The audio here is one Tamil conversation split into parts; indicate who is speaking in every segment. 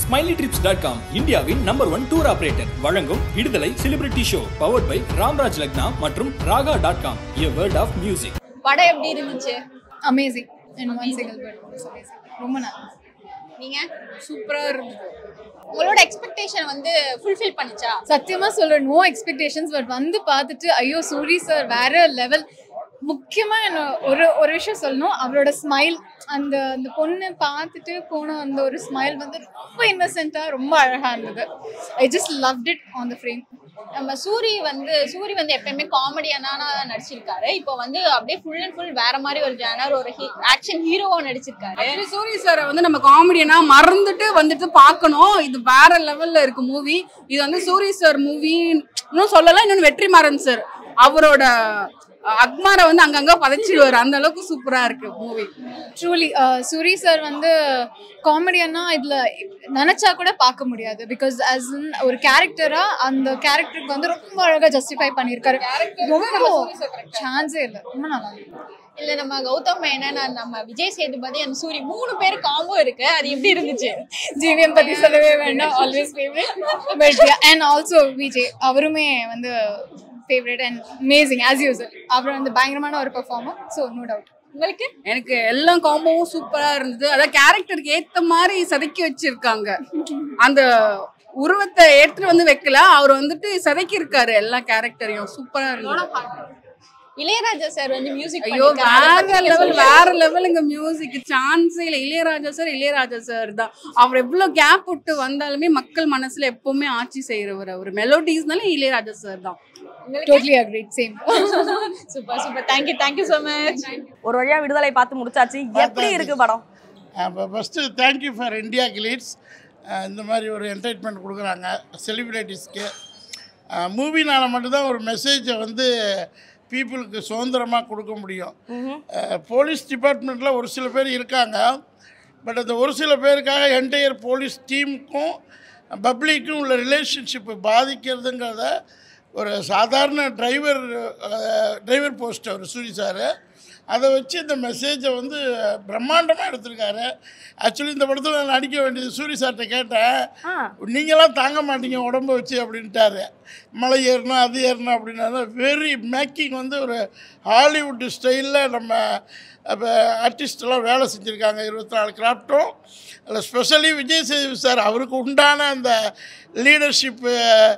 Speaker 1: ஸ்மைலிட்ரிப்ஸ் டாட் காம் இந்தியாவின் நம்பர் ஒன் டூர் ஆபரேட்டர் வழங்கும் Viduthalai celebrity show powered by Ramraj Lakna மற்றும் Raaga dot com a world of music
Speaker 2: படம் எப்படி இருந்துச்சு
Speaker 3: amazing and one single word amazing ரொம்ப நல்லா
Speaker 2: நீங்க
Speaker 3: சூப்பராக இருந்தது
Speaker 2: உங்களோட எக்ஸ்பெக்டேஷன் வந்து ஃபுல்ஃபில் பண்ணுச்சா
Speaker 3: சத்தியமா சொல்றேன் நோ எக்ஸ்பெக்டேஷன்ஸ் பட் வந்து பார்த்துட்டு ஐயோ சூரி சார் வேற லெவல் முக்கியமா என்ன ஒரு ஒரு விஷயம் சொல்லணும் அவரோட ஸ்மைல் அந்த அந்த பொண்ணு பார்த்துட்டு போன அந்த ஒரு ஸ்மைல் வந்து ரொம்ப இன்னசென்ட்டா ரொம்ப அழகா இருந்தது I just loved it on the frame
Speaker 2: நம்ம சூரி வந்து சூரி வந்து எப்பயுமே காமெடியனா நடிச்சிருக்காரு இப்போ வந்து அப்படியே ஃபுல் அண்ட் ஃபுல் வேற மாதிரி ஒரு ஜானர் ஒரு ஆக்ஷன் ஹீரோவா நடிச்சிருக்காரு
Speaker 4: Actually, சூரி சாரை வந்து நம்ம காமெடியனா மறந்துட்டு வந்துட்டு பார்க்கணும் இது வேற லெவல்ல இருக்கு மூவி இது வந்து சூரி சார் மூவி இன்னும் சொல்லலாம் இன்னொன்னு வெற்றிமாறன் சார் அவரோட அஹ், அக்மாரை வந்து அங்கங்க பதைச்சிடுவார் அந்த அளவுக்கு சூப்பரா இருக்கு மூவி
Speaker 3: ட்ரூலி சூரி சார் வந்து காமெடியன்னா இதுல நினைச்சா கூட பார்க்க முடியாது பிகாஸ் as in ஒரு கேரக்டரா அந்த கேரக்டருக்கு வந்து ரொம்ப அழகா ஜஸ்டிஃபை பண்ணியிருக்காரு ரொம்ப சான்ஸே இல்லை ரொம்ப நல்லா இருக்கு
Speaker 2: இல்ல நம்ம கௌதம் மேனன் and நம்ம விஜய் சேதுபதி அந்த சூரி மூணு பேர் காம்போ இருக்கு அது எப்படி இருந்துச்சு
Speaker 3: ஜிவிஎம் பத்தி சொல்லவே வேண்டாம் always favourite but and also Vijay அவருமே வந்து favourite and amazing as usual அவர் வந்து பயங்கரமான ஒரு பெர்ஃபார்மர் ஸோ நோ டவுட்
Speaker 2: உங்களுக்கு
Speaker 4: எனக்கு எல்லா காம்போவும் சூப்பரா இருந்தது அதான் கேரக்டருக்கு ஏத்த மாதிரி செதுக்கி வச்சிருக்காங்க அந்த உருவத்தை ஏற்று வந்து வைக்கல அவர் வந்துட்டு செதுக்கி இருக்காரு எல்லா கேரக்டரையும் சூப்பரா இருந்தது
Speaker 2: இளையராஜா சார் வந்து மியூசிக்
Speaker 4: ஐயோ வேற லெவல் வேற லெவலுங்க மியூசிக் சான்ஸே இல்லை இளையராஜா சார் இளையராஜா சார் தான் அவர் எவ்வளவு கேப் விட்டு வந்தாலுமே மக்கள் மனசுல எப்பவுமே ஆட்சி செய்யறவர் அவர் மெலோடிஸ்னால இளையராஜா சார் தான்
Speaker 3: totally agreed same
Speaker 2: super super thank you thank you so much
Speaker 5: ஒரு வழியா விடுதலை பார்த்து முடிச்சாச்சு எப்படி இருக்கு படம்
Speaker 6: இப்போ first thank you for India glitz இந்த மாதிரி ஒரு என்டர்டைன்மெண்ட் கொடுக்குறாங்க செலிப்ரிட்டிஸ்க்கு மூவினால் மட்டும்தான் ஒரு மெசேஜை வந்து பீப்புளுக்கு சுதந்திரமாக கொடுக்க முடியும் போலீஸ் டிபார்ட்மெண்ட்டில் ஒரு சில பேர் இருக்காங்க பட் அந்த ஒரு சில பேருக்காக என்டையர் போலீஸ் டீமுக்கும் பப்ளிக்கும் உள்ள ரிலேஷன்ஷிப்பு பாதிக்கிறதுங்கிறத ஒரு சாதாரண டிரைவர் டிரைவர் போஸ்ட் அவர் சூரி சார் அதை வச்சு இந்த மெசேஜை வந்து பிரம்மாண்டமாக எடுத்திருக்காரு ஆக்சுவலி இந்த படத்தில் நான் நடிக்க வேண்டியது சூரி சார்கிட்ட கேட்டேன் நீங்களாம் தாங்க மாட்டீங்க உடம்ப வச்சு அப்படின்ட்டாரு மலை ஏறணும் அது ஏறணும் அப்படின்னா வெரி மேக்கிங் வந்து ஒரு ஹாலிவுட் ஸ்டைலில் நம்ம இப்போ ஆர்டிஸ்டெல்லாம் வேலை செஞ்சுருக்காங்க இருபத்தி நாலு கிராஃப்ட்டும் அதில் ஸ்பெஷலி விஜய் சேது சார் அவருக்கு உண்டான அந்த லீடர்ஷிப்பு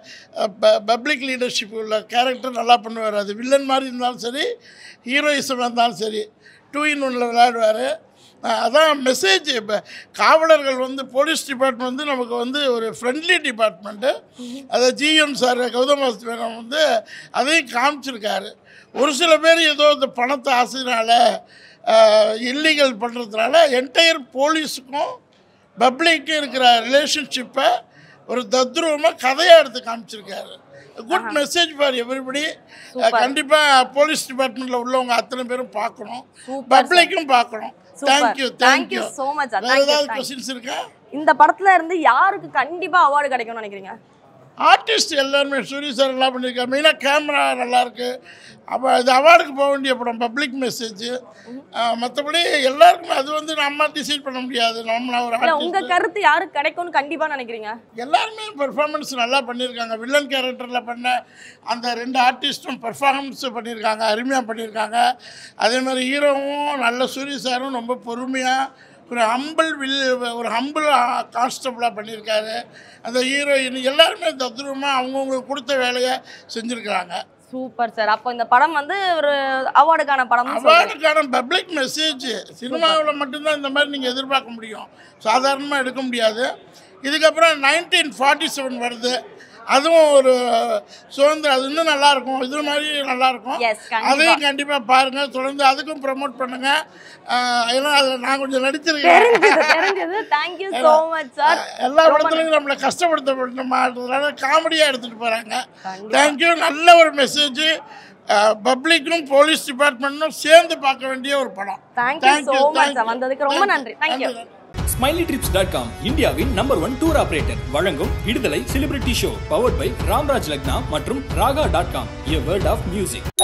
Speaker 6: பப்ளிக் லீடர்ஷிப் உள்ள கேரக்டர் நல்லா பண்ணுவார் அது வில்லன் மாதிரி இருந்தாலும் சரி ஹீரோயிசம் இருந்தாலும் சரி டூ இன் ஒன்னில் விளையாடுவார் அதான் மெசேஜ் இப்போ காவலர்கள் வந்து போலீஸ் டிபார்ட்மெண்ட் வந்து நமக்கு வந்து ஒரு ஃப்ரெண்ட்லி டிபார்ட்மெண்ட்டு அதை ஜிஎம் சார் கௌதமாஸ் மேனம் வந்து அதையும் காமிச்சிருக்காரு ஒரு சில பேர் ஏதோ இந்த பணத்தை ஆசையினால இல்லீகல் பண்ணுறதுனால என்டையர் போலீஸுக்கும் பப்ளிக்கும் இருக்கிற ரிலேஷன்ஷிப்பை ஒரு தத்ரூபமாக கதையாக எடுத்து காமிச்சிருக்காரு குட் மெசேஜ் ஃபார் எவ்ரிபடி கண்டிப்பாக போலீஸ் டிபார்ட்மெண்ட்டில் உள்ளவங்க அத்தனை பேரும் பார்க்கணும் பப்ளிக்கும் பார்க்கணும்
Speaker 5: Super.
Speaker 6: Thank you
Speaker 5: Thank
Speaker 6: thank you
Speaker 5: you so much, sir.
Speaker 6: வேறு
Speaker 5: Thank you,
Speaker 6: ஏதாவது
Speaker 5: thank you.
Speaker 6: கொஸ்டின்ஸ் இருக்கா
Speaker 5: இந்த படத்துல இருந்து யாருக்கு கண்டிப்பா அவார்டு கிடைக்கும்னு நினைக்கிறீங்க
Speaker 6: ஆர்டிஸ்ட் எல்லாருமே சூரிய சார் நல்லா பண்ணியிருக்காரு மெயினாக கேமரா நல்லாயிருக்கு அப்போ இது அவார்டுக்கு போக வேண்டிய படம் பப்ளிக் மெசேஜ் மற்றபடி எல்லாருக்குமே அது வந்து நம்ம டிசைட் பண்ண முடியாது நம்ம ஒரு
Speaker 5: இல்ல உங்க
Speaker 6: ஆர்டிஸ்ட்
Speaker 5: கருத்து யாருக்கு கிடைக்கும்னு கண்டிப்பா நினைக்கிறீங்க
Speaker 6: எல்லாருமே பெர்ஃபார்மன்ஸ் நல்லா பண்ணியிருக்காங்க வில்லன் கேரக்டரில் பண்ண அந்த ரெண்டு ஆர்டிஸ்ட்டும் பெர்ஃபார்மன்ஸ் பண்ணியிருக்காங்க அருமையாக பண்ணியிருக்காங்க அதே மாதிரி ஹீரோவும் நல்ல சூரிய சாரும் ரொம்ப பொறுமையாக ஒரு ஹம்பிள் வில் ஒரு ஹம்பிள் கான்ஸ்டபுளாக பண்ணியிருக்காரு அந்த ஹீரோயின் எல்லாருமே தத்ரூபமாக அவங்கவுங்களுக்கு கொடுத்த வேலையை செஞ்சுருக்காங்க
Speaker 5: சூப்பர் சார் அப்போ இந்த படம் வந்து ஒரு அவார்டுக்கான படம்
Speaker 6: அவார்டுக்கான பப்ளிக் மெசேஜ் சினிமாவில் மட்டும்தான் இந்த மாதிரி நீங்கள் எதிர்பார்க்க முடியும் சாதாரணமாக எடுக்க முடியாது இதுக்கப்புறம் நைன்டீன் ஃபார்ட்டி செவன் வருது அதுவும் ஒரு சுதந்திரம் அது இன்னும் நல்லா இருக்கும் இது மாதிரி நல்லா இருக்கும்
Speaker 5: Yes, கண்டிப்பா.
Speaker 6: அதையும் கண்டிப்பாக பாருங்க தொடர்ந்து அதுக்கும் ப்ரமோட் பண்ணுங்க ஆஹ் ஏன்னா அதில் நான் கொஞ்சம் நடிச்சிருக்கேன்
Speaker 5: தெரிஞ்சது தெரிஞ்சது தேங்க்யூ ஸோ மச் சார்
Speaker 6: எல்லா படத்துலையும் நம்மளை கஷ்டப்படுத்த மாட்டதுனால காமெடியாக எடுத்துகிட்டு போகிறாங்க தேங்க்யூ நல்ல ஒரு மெசேஜ் பப்ளிக்கும் போலீஸ் டிபார்ட்மெண்ட்டும் சேர்ந்து பார்க்க வேண்டிய ஒரு படம்
Speaker 5: thank you
Speaker 6: Thank
Speaker 5: so
Speaker 6: you,
Speaker 5: much
Speaker 6: thank you.
Speaker 5: வந்ததுக்கு ரொம்ப நன்றி தேங்க்யூ
Speaker 6: நன்றி.
Speaker 1: ஸ்மைலிட்ரிப்ஸ் டாட் காம் இந்தியாவின் நம்பர் ஒன் டூர் ஆபரேட்டர் வழங்கும் Viduthalai celebrity show powered by Ramraj Lakna மற்றும் Raaga dot com a world of music